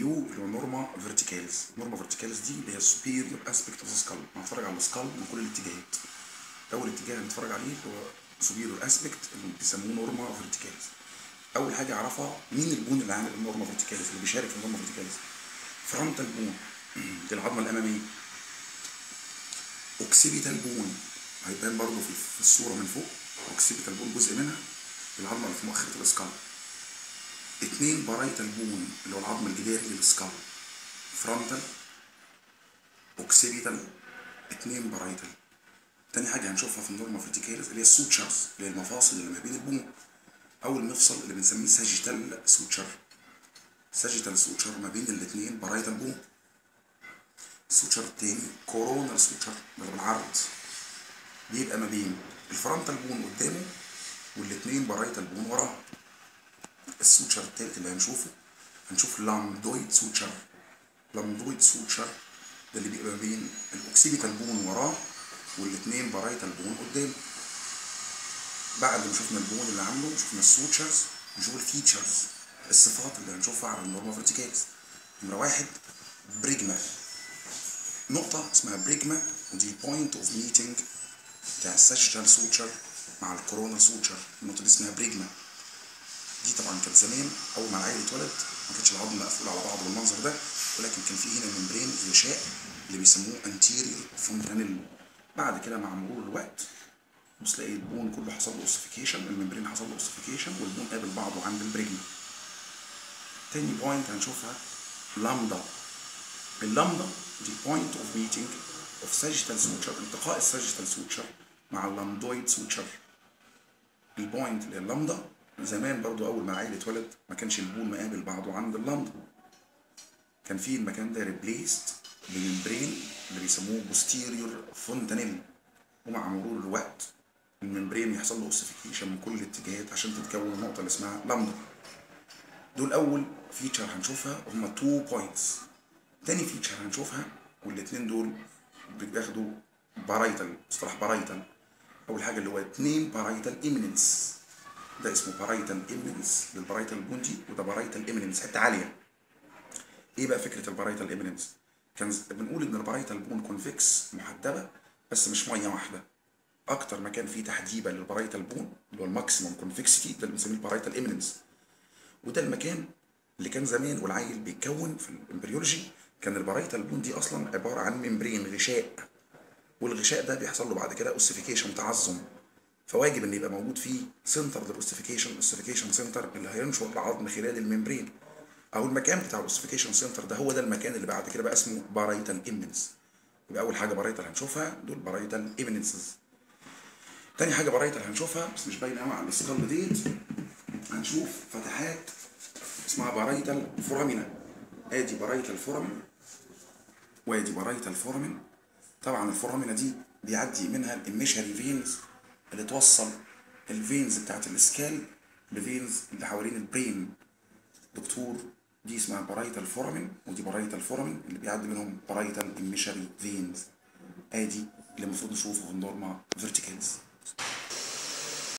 فيو اللي هو نورما فيرتيكاليز نورما فيرتيكاليز دي اللي هي السوبيريور اسبكت اوف سكال هنتفرج على السكال من كل الاتجاهات اول اتجاه هنتفرج عليه اللي هو سوبيريور اسبكت اللي بيسموه نورما فيرتيكاليز اول حاجه اعرفها مين البون اللي عامل النورما فيرتيكاليز اللي بيشارك في النورما فيرتيكاليز فرونتال بون دي العظمه الاماميه اوكسيبيتال بون هيبان برضو في في الصوره من فوق اوكسيبيتال بون جزء منها العظمه اللي في مؤخره الاسكال اتنين بارايتال بون اللي هو العظم الجداري للسكال فرونتال اوكسيبيتال اتنين بارايتال تاني حاجه هنشوفها في النورما فيرتيكاليز اللي هي السوتشرز اللي هي المفاصل اللي ما بين البون اول مفصل اللي بنسميه ساجيتال سوتشر ساجيتال سوتشر ما بين الاثنين بارايتال بون السوتشر التاني كورونال سوتشر اللي بالعرض بيبقى ما بين الفرونتال بون قدامه والاثنين بارايتال بون وراه السوتشر التالت اللي هنشوفه هنشوف لامدويد سوتشر لامدويد سوتشر ده اللي بيبقى ما بين الاوكسيبيتال بون وراه والاثنين بارايتال بون قدامه بعد ما شفنا البون اللي عامله شفنا السوتشرز نشوف الفيتشرز الصفات اللي هنشوفها على النورما فيرتيكالز نمرة واحد بريجما نقطة اسمها بريجما ودي بوينت اوف ميتنج بتاع الساجيتال سوتشر مع الكورونا سوتشر النقطة دي اسمها بريجما دي طبعا كانت زمان أول ما العيل اتولد ما كانش العظم مقفول على بعضه بالمنظر ده ولكن كان في هنا ممبرين غشاء اللي بيسموه انتيريور فونتانيل بعد كده مع مرور الوقت بص تلاقي البون كله حصل له اوسيفيكيشن الممبرين حصل له اوسيفيكيشن والبون قابل بعضه عند البريجما تاني بوينت هنشوفها لامدا اللامدا دي بوينت اوف ميتنج اوف ساجيتال سوتشر التقاء الساجيتال سوتشر مع اللامدويد سوتشر البوينت اللي هي اللامدا زمان برضو اول ما العيل اتولد ما كانش البون مقابل بعضه عند اللامدا كان في المكان ده ريبليست بالممبرين اللي بيسموه بوستيريور فونتانيل ومع مرور الوقت الممبرين يحصل له اوسيفيكيشن من كل الاتجاهات عشان تتكون النقطه اللي اسمها لامدا دول اول فيتشر هنشوفها هما تو بوينتس تاني فيتشر هنشوفها والاتنين دول بياخدوا بارايتال مصطلح بارايتال اول حاجه اللي هو اتنين بارايتال ايميننس ده اسمه بارايتال ايميننس للبارايتال بوندي وده بارايتال ايميننس حته عاليه ايه بقى فكره البارايتال ايميننس كان بنقول ان البارايتال بون كونفكس محدبه بس مش ميه واحده اكتر مكان فيه تحديبه للبارايتال بون اللي هو الماكسيموم كونفكسيتي ده اللي بنسميه البارايتال ايميننس وده المكان اللي كان زمان والعيل بيتكون في الامبريولوجي كان البارايتال بون دي اصلا عباره عن ممبرين غشاء والغشاء ده بيحصل له بعد كده اوسيفيكيشن تعظم فواجب ان يبقى موجود فيه سنتر للاوسيفيكيشن اوسيفيكيشن سنتر اللي هينشر العظم خلال الممبرين او المكان بتاع الاوسيفيكيشن سنتر ده هو ده المكان اللي بعد كده بقى اسمه بارايتال ايمنس يبقى اول حاجه بارايتال هنشوفها دول بارايتال ايمنسز تاني حاجه بارايتال هنشوفها بس مش باينه قوي على السكال ديت هنشوف فتحات اسمها بارايتال فورامينا ادي بارايتال فورامين وادي بارايتال فورامين طبعا الفورامينا دي بيعدي منها الاميشري فينز اللي توصل الفينز بتاعت الاسكال بفينز اللي حوالين البرين دكتور دي اسمها بارايتال فورامين ودي بارايتال فورامين اللي بيعدي منهم بارايتال اميشري فينز ادي اللي المفروض نشوفه في النورما فيرتيكالز